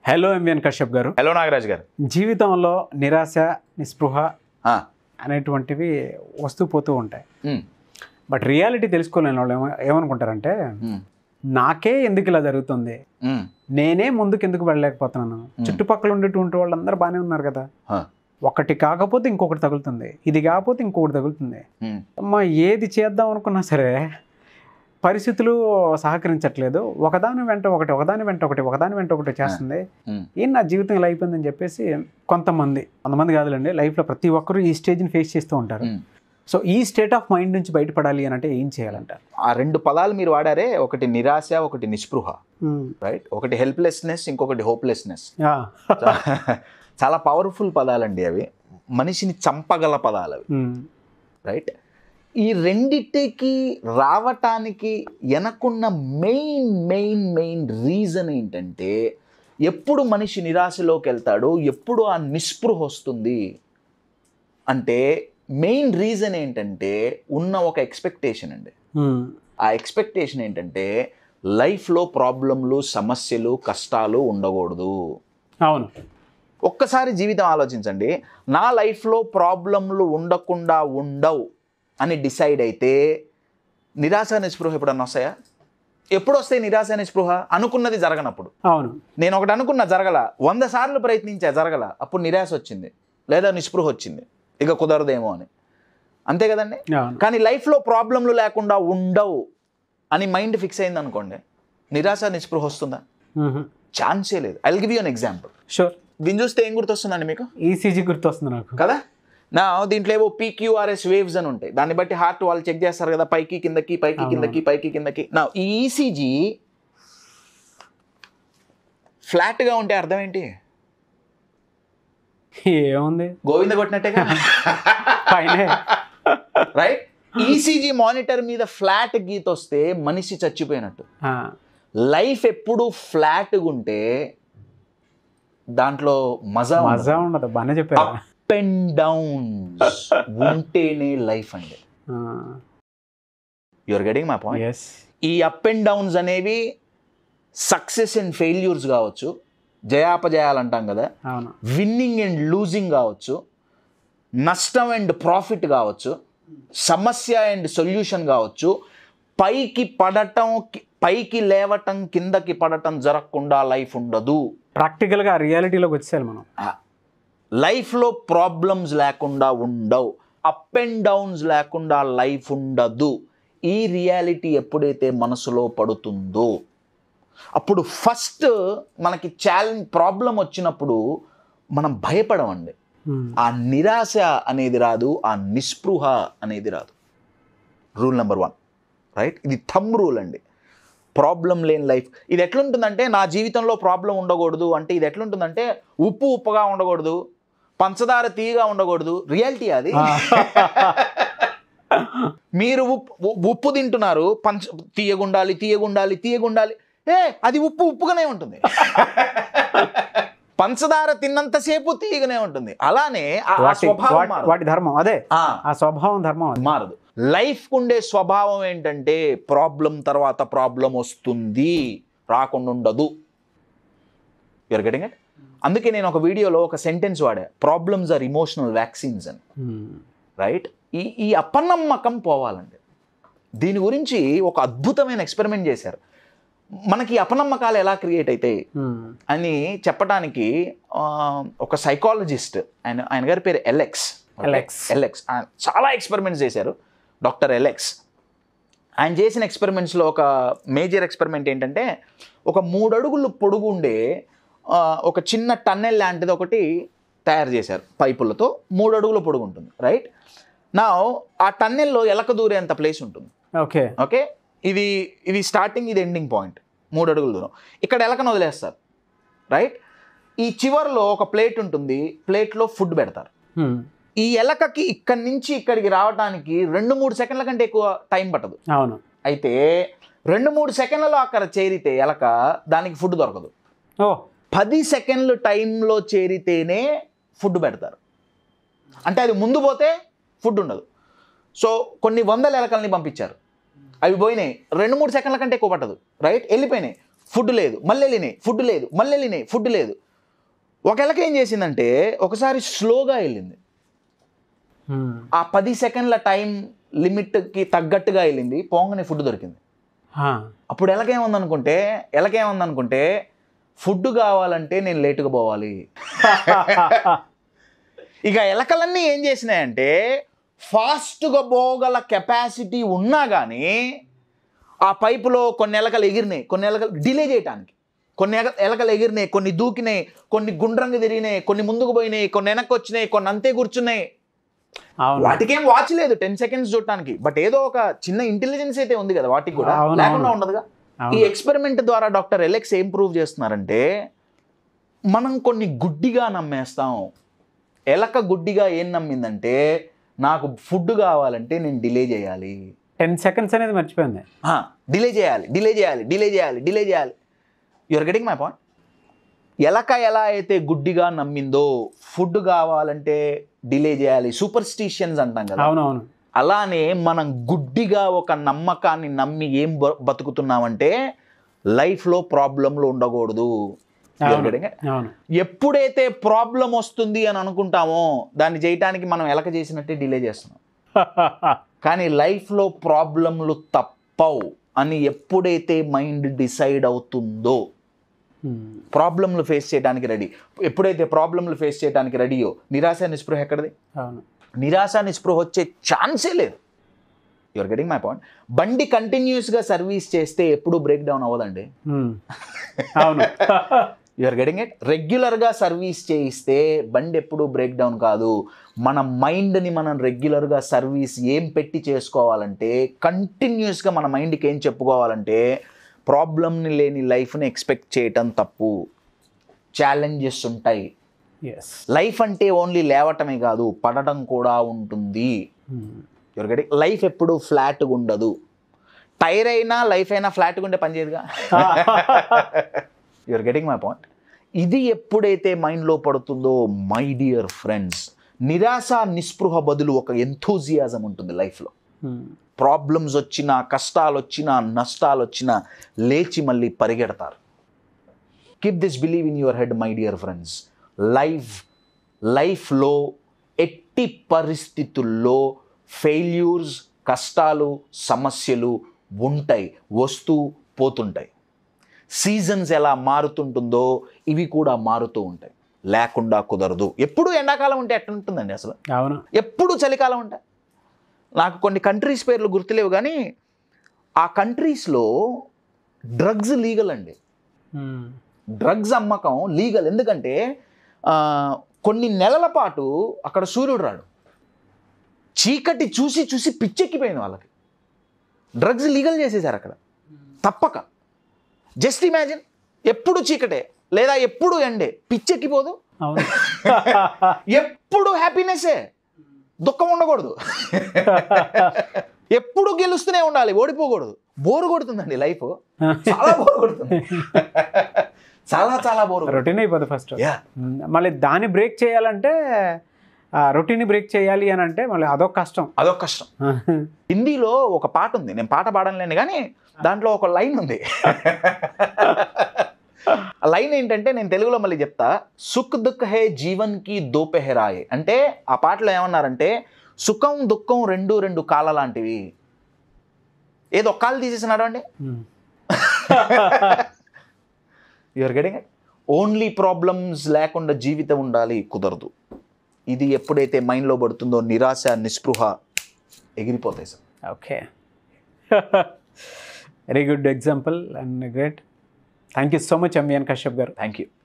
Hello MVN Kashyap గారు hello Nagaraj గారు జీవితంలో నిరాశ నిస్పృహ ఆ, అనేటువంటివి వస్తూ పోతూ ఉంటాయి ఉమ్, బట్ రియాలిటీ తెలుసుకోలేని వాళ్ళు ఏమ- ఏమనుకుంటారంటే ఉమ్, నాకే ఎందుకు ఇలా జరుగుతుంది ఉమ్, నేనే ముందుకు ఎందుకు వెళ్ళలేకపోతున్నాను చుట్టుపక్కల ఉండేటువంటి వాళ్ళందరూ బాగానే ఉన్నారు కదా ఆ, ఒకటి కాకపోతే ఇంకొకటి తగులుతుంది ఇది కాకపోతే ఇంకొకటి తగులుతుంది ఉమ్, అమ్మ ఏది చేద్దాం అనుకున్నా సరే పరిస్థితులు సహకరించట్లేదు ఒకదాని వెంట ఒకటి ఒకదాని వెంట ఒకటి ఒకదాని వెంట ఒకటి చేస్తుంది ఉమ్, ఏం నా జీవితం ఇలా అయిపోయిందని చెప్పేసి కొంతమంది కొంతమంది కాదులండి లైఫ్లో ప్రతి ఒక్కరూ ఈ స్టేజ్ని ఫేస్ చేస్తూ ఉంటారు ఉమ్. సో ఈ స్టేట్ ఆఫ్ మైండ్ నుంచి బయటపడాలి అని అంటే ఏం చేయాలంటారు ఆ రెండు పదాలు మీరు వాడారే ఒకటి నిరాశ ఒకటి నిస్పృహ రైట్ ఒకటి హెల్ప్లెస్నెస్ ఇంకొకటి హోప్లెస్నెస్ యా. చాలా పవర్ఫుల్ పదాలండి అవి మనిషిని చంపగల పదాలు అవి ఉమ్. రైట్ ఈ రెండిటికి రావటానికి వెనకున్న మెయిన్ మెయిన్ మెయిన్ రీజన్ ఏంటంటే ఎప్పుడు మనిషి నిరాశలోకి వెళ్తాడో ఎప్పుడు ఆ నిస్పృహ వస్తుంది అంటే మెయిన్ రీజన్ ఏంటంటే ఉన్న ఒక ఎక్స్పెక్టేషన్ అండి ఉమ్. ఆ ఎక్స్పెక్టేషన్ ఏంటంటే లైఫ్లో ప్రాబ్లంలు సమస్యలు కష్టాలు ఉండకూడదు అవును ఒక్కసారి జీవితం ఆలోచించండి నా లైఫ్లో ప్రాబ్లంలు ఉండకుండా ఉండవు అని డిసైడ్ అయితే నిరాశ నిస్పృహ ఎప్పుడన్నా వస్తాయా ఎప్పుడు వస్తాయి నిరాశ నిస్పృహ అనుకున్నది జరగనప్పుడు అవును నేను ఒకటి అనుకున్నా జరగల వంద సార్లు ప్రయత్నించా జరగల అప్పుడు నిరాశ వచ్చింది లేదా నిస్పృహ వచ్చింది ఇక కుదరదేమో అని అంతే కదండి అవును కానీ లైఫ్లో ప్రాబ్లంలు లేకుండా ఉండవు అని మైండ్ ఫిక్స్ అయింది అనుకోండి నిరాశ నిస్పృహ వస్తుందా ఛాన్సే లేదు I give you an example sure దీన్ని చూస్తే ఏం గుర్తొస్తుందండి మీకు ఈసీజీ గుర్తొస్తుంది నాకు కదా నా దీంట్లో ఏవో పీక్యూఆర్ఎస్ వేవ్స్ అని ఉంటాయి దాన్ని బట్టి హార్ట్ వాళ్ళు చెక్ చేస్తారు కదా పైకి కిందకి పైకి కిందకి పైకి కిందకి నా ఈ ఈసీజీ ఫ్లాట్గా ఉంటే అర్థం ఏంటి ఏముంది గోవింద కొట్టినట్టేగా పైన రైట్ ఈసీజీ మానిటర్ మీద ఫ్లాట్ గీత వస్తే మనిషి చచ్చిపోయినట్టు లైఫ్ ఎప్పుడు ఫ్లాట్గా ఉంటే దాంట్లో మజా మజా ఉండదు బాగానే చెప్పారు అప్ అండ్ డౌన్ ఉంటేనే లైఫ్ అండి your getting my point yes ఈ అప్ అండ్ డౌన్స్ అనేవి సక్సెస్ అండ్ ఫెయిల్యూర్స్ కావచ్చు జయాపజయాలు అంటాం కదా అవును విన్నింగ్ అండ్ లూజింగ్ కావచ్చు నష్టం అండ్ ప్రాఫిట్ కావచ్చు సమస్య అండ్ సొల్యూషన్ కావచ్చు పైకి పడటం కి- పైకి లేవటం కిందకి పడటం జరగకుండా లైఫ్ ఉండదు ప్రాక్టికల్గా రియాలిటీలోకి వచ్చేయాలి మనం లైఫ్లో ప్రాబ్లమ్స్ లేకుండా ఉండవు అప్ అండ్ డౌన్స్ లేకుండా లైఫ్ ఉండదు ఈ రియాలిటీ ఎప్పుడైతే మనసులో పడుతుందో అప్పుడు ఫస్ట్ మనకి ఛాలెంజ్ ప్రాబ్లం వచ్చినప్పుడు మనం భయపడమండి ఉమ్. ఆ నిరాశ అనేది రాదు ఆ నిస్పృహ అనేది రాదు రూల్ నెంబర్ వన్ రైట్ ఇది థమ్ రూల్ అండి ప్రాబ్లం లేని లైఫ్ ఇది ఎట్లుంటుందంటే నా జీవితంలో ప్రాబ్లం ఉండకూడదు అంటే ఇది ఎట్లుంటుందంటే ఉప్పు ఉప్పుగా ఉండకూడదు పంచదార తీయగా ఉండకూడదు రియాలిటీ అది మీరు ఉప్పు ఉ- ఉప్పు తింటున్నారు పంచ తీయగుండాలి తీయగుండాలి తీయగుండాలి ఏ అది ఉప్పు ఉప్పుగానే ఉంటుంది పంచదార తిన్నంతసేపు తీయగానే ఉంటుంది అలానే ఆ- ఆ వాటి స్వభావం వాటి- మారదు. వాటి ధర్మం అదే ఆ, ఆ స్వభావం ధర్మం అది మారదు లైఫ్ ఉండే స్వభావం ఏంటంటే ప్రాబ్లం తర్వాత ప్రాబ్లం వస్తుంది రాకుండా ఉండదు యూఆర్ గెటింగ్ ఇట్ అందుకే నేను ఒక వీడియోలో ఒక సెంటెన్స్ వాడా ప్రాబ్లమ్స్ ఆర్ ఇమోషనల్ వ్యాక్సిన్స్ అని ఉమ్. రైట్ ఈ ఈ అపనమ్మకం పోవాలండి దీని గురించి ఒక అద్భుతమైన ఎక్స్పెరిమెంట్ చేశారు మనకి అపనమ్మకాలు ఎలా క్రియేట్ అవుతాయి ఉమ్. అని చెప్పడానికి ఆ, ఒక సైకాలజిస్ట్ ఆయన ఆయన గారి పేరు ఎలెక్స్ ఎలెక్స్. ఎలెక్స్ ఆయన చాలా ఎక్స్పెరిమెంట్స్ చేశారు డాక్టర్ ఎలెక్స్ ఆయన చేసిన ఎక్స్పెరిమెంట్స్లో ఒక మేజర్ ఎక్స్పెరిమెంట్ ఏంటంటే ఒక మూడు అడుగులు పొడుగు ఉండే ఆ, ఒక చిన్న టన్నెల్ లాంటిది ఒకటి తయారు చేశారు పైపులతో మూడు అడుగుల పొడుగు ఉంటుంది రైట్ నా ఆ టన్నెల్లో ఎలక దూరేంత ప్లేస్ ఉంటుంది ఓకే ఓకే ఇది ఇది స్టార్టింగ్ ఇది ఎండింగ్ పాయింట్ మూడు అడుగుల దూరం ఇక్కడ ఎలకను వదిలేస్తారు రైట్ ఈ చివర్లో ఒక ప్లేట్ ఉంటుంది ప్లేట్లో ఫుడ్ పెడతారు ఉమ్. ఈ ఎలకకి ఇక్కడి నుంచి ఇక్కడికి రావడానికి రెండు మూడు సెకండ్ల కంటే ఎక్కువ టైం పట్టదు అవును అయితే రెండు మూడు సెకండ్లలో అక్కడ చేరితే ఎలక దానికి ఫుడ్ దొరకదు ఓ పది సెకండ్లు టైంలో చేరితేనే ఫుడ్ పెడతారు అంటే అది ముందు పోతే ఫుడ్ ఉండదు సో కొన్ని వందల ఎలకల్ని పంపించారు అవి పోయినాయి రెండు మూడు సెకండ్ల కంటే ఎక్కువ పట్టదు రైట్ వెళ్ళిపోయినాయి ఫుడ్ లేదు మళ్ళీ వెళ్ళినాయి ఫుడ్ లేదు మళ్ళీ వెళ్ళినాయి ఫుడ్ లేదు ఒక ఎలక ఏం చేసిందంటే ఒకసారి స్లోగా వెళ్ళింది ఉమ్. ఆ పది సెకండ్ల టైం లిమిట్కి తగ్గట్టుగా వెళ్ళింది పోంగనే ఫుడ్ దొరికింది ఆ. అప్పుడు ఎలకేముందనుకుంటే ఎలకేముందనుకుంటే ఫుడ్ కావాలంటే నేను లేటుగా పోవాలి ఇక ఎలకలన్నీ ఏం చేసినాయంటే ఫాస్ట్గా పోగల కెపాసిటీ ఉన్నా కానీ ఆ పైపులో కొన్ని ఎలకలు ఎగిరినాయి కొన్ని ఎలకలు డిలే చేయడానికి కొన్ని ఎలక- ఎలకలు ఎగిరినాయి కొన్ని దూకినాయి కొన్ని గుండ్రంగా తిరిగినాయి కొన్ని ముందుకు పోయినాయి కొన్ని వెనక్కి వచ్చినాయి కొన్ని అంతే కూర్చున్నాయి అవును వాటికేం వాచ్ లేదు టెన్ సెకండ్స్ చూడటానికి బట్ ఏదో ఒక చిన్న ఇంటెలిజెన్స్ అయితే ఉంది కదా వాటికి కూడా అవును, లేకుండా అవును. ఉండదుగా ఈ అవును ఎక్స్పెరిమెంట్ ద్వారా డాక్టర్ ఎలెక్స్ ఏం ప్రూవ్ చేస్తున్నారంటే మనం కొన్ని గుడ్డిగా నమ్మేస్తాం ఎలక గుడ్డిగా ఏం నమ్మిందంటే నాకు ఫుడ్ కావాలంటే నేను డిలే చేయాలి టెన్ సెకండ్స్ అనేది మర్చిపోయింది డిలే చేయాలి డిలే చేయాలి డిలే చేయాలి డిలే చేయాలి యువర్ గెటింగ్ మై పాయింట్ ఎలక ఎలా అయితే గుడ్డిగా నమ్మిందో ఫుడ్ కావాలంటే డిలే చేయాలి సూపర్ స్టిషియన్స్ అంటాం కదా అవునవును అలానే మనం గుడ్డిగా ఒక నమ్మకాన్ని నమ్మి ఏం బ- బతుకుతున్నామంటే లైఫ్లో ప్రాబ్లంలు ఉండకూడదు You're అవును getting it? అవును ఎప్పుడైతే ప్రాబ్లం వస్తుంది అని అనుకుంటామో దాన్ని చేయటానికి మనం ఎలక చేసినట్టే డిలే చేస్తున్నాం కానీ లైఫ్లో ప్రాబ్లంలు తప్పవు అని ఎప్పుడైతే మైండ్ డిసైడ్ అవుతుందో ఉమ్. ప్రాబ్లంలు ఫేస్ చేయడానికి రెడీ ఎప్పుడైతే ప్రాబ్లంలు ఫేస్ చేయడానికి రెడీయో నిరాశ నిస్పృహ ఎక్కడిది అవును నిరాశ నిస్పృహ వచ్చే ఛాన్సే లేదు యువర్ గెటింగ్ మై పాయింట్ బండి కంటిన్యూస్గా సర్వీస్ చేస్తే ఎప్పుడు బ్రేక్ డౌన్ అవ్వదండి ఉమ్. అవును యూఆర్ గెటింగ్ ఇట్ రెగ్యులర్గా సర్వీస్ చేయిస్తే బండి ఎప్పుడు బ్రేక్ డౌన్ కాదు మన మైండ్ని మనం రెగ్యులర్గా సర్వీస్ ఏం పెట్టి చేసుకోవాలంటే కంటిన్యూస్గా మన మైండ్కి ఏం చెప్పుకోవాలంటే ప్రాబ్లమ్ని లేని లైఫ్ని ఎక్స్పెక్ట్ చేయటం తప్పు ఛాలెంజెస్ ఉంటాయి ఎస్ లైఫ్ అంటే ఓన్లీ లేవటమే కాదు పడటం కూడా ఉంటుంది యువర్ గెటింగ్ లైఫ్ ఎప్పుడు ఫ్లాట్గా ఉండదు టైర్ అయినా లైఫ్ అయినా ఫ్లాట్గా ఉండే పని చేయదుగా యువర్ గెటింగ్ మై పాయింట్ ఇది ఎప్పుడైతే మైండ్లో పడుతుందో మై డియర్ ఫ్రెండ్స్ నిరాశ నిస్పృహ బదులు ఒక ఎంథూజియాజం ఉంటుంది లైఫ్లో ప్రాబ్లమ్స్ వచ్చినా కష్టాలు వచ్చినా నష్టాలు వచ్చినా లేచి మళ్ళీ పరిగెడతారు keep this believe in your head my dear friends life లైఫ్లో ఎట్టి పరిస్థితుల్లో ఫెయిల్యూర్స్ కష్టాలు సమస్యలు ఉంటాయి వస్తూ పోతుంటాయి సీజన్స్ ఎలా మారుతుంటుందో ఇవి కూడా మారుతూ ఉంటాయి లేకుండా కుదరదు ఎప్పుడు ఎండాకాలం ఉంటే ఎట్లా ఉంటుందండి అసలు అవును ఎప్పుడు చలికాలం ఉంటాయి నాకు కొన్ని కంట్రీస్ పేర్లు గుర్తులేవు కానీ ఆ కంట్రీస్లో డ్రగ్స్ లీగల్ అండి ఉమ్. డ్రగ్స్ అమ్మకం లీగల్ ఎందుకంటే ఆ, కొన్ని నెలల పాటు అక్కడ సూర్యుడు రాడు చీకటి చూసి చూసి పిచ్చెక్కిపోయింది వాళ్ళకి డ్రగ్స్ లీగల్ చేసేసారు అక్కడ తప్పక జస్ట్ ఇమాజిన్ ఎప్పుడు చీకటే లేదా ఎప్పుడు ఎండే పిచ్చెక్కిపోదు అవును ఎప్పుడు హ్యాపీనెస్సే దుఃఖం ఉండకూడదు ఎప్పుడు గెలుస్తూనే ఉండాలి ఓడిపోకూడదు బోరు కొడుతుందండి లైఫ్ చాలా బోర్ కొడుతుంది చాలా చాలా బోర్ రొటీన్ అయిపోతుంది ఫస్ట్ యా మళ్ళీ దాన్ని బ్రేక్ చేయాలంటే రొటీన్ బ్రేక్ చేయాలి అని అంటే మళ్ళీ అదొక కష్టం అదొక కష్టం హిందీలో ఒక పాట ఉంది నేను పాట పాడలేను కానీ దాంట్లో ఒక లైన్ ఉంది ఆ లైన్ ఏంటంటే నేను తెలుగులో మళ్ళీ చెప్తా సుఖ్ దుఃఖ హే జీవన్ కి దోపెహరాయే అంటే ఆ పాటలో ఏమన్నారంటే సుఖం దుఃఖం రెండు రెండు కాళ్ళ లాంటివి ఏదో ఒక కాలు తీసేసినాడు అండి ఉమ్. యూఆర్ గెటింగ్ ఓన్లీ ప్రాబ్లమ్స్ లేకుండా జీవితం ఉండాలి కుదరదు ఇది ఎప్పుడైతే మైండ్లో పడుతుందో నిరాశ నిస్పృహ ఎగిరిపోతాయి sir okay very good example and great thank you so much MVN Kashyap గారు థ్యాంక్ యూ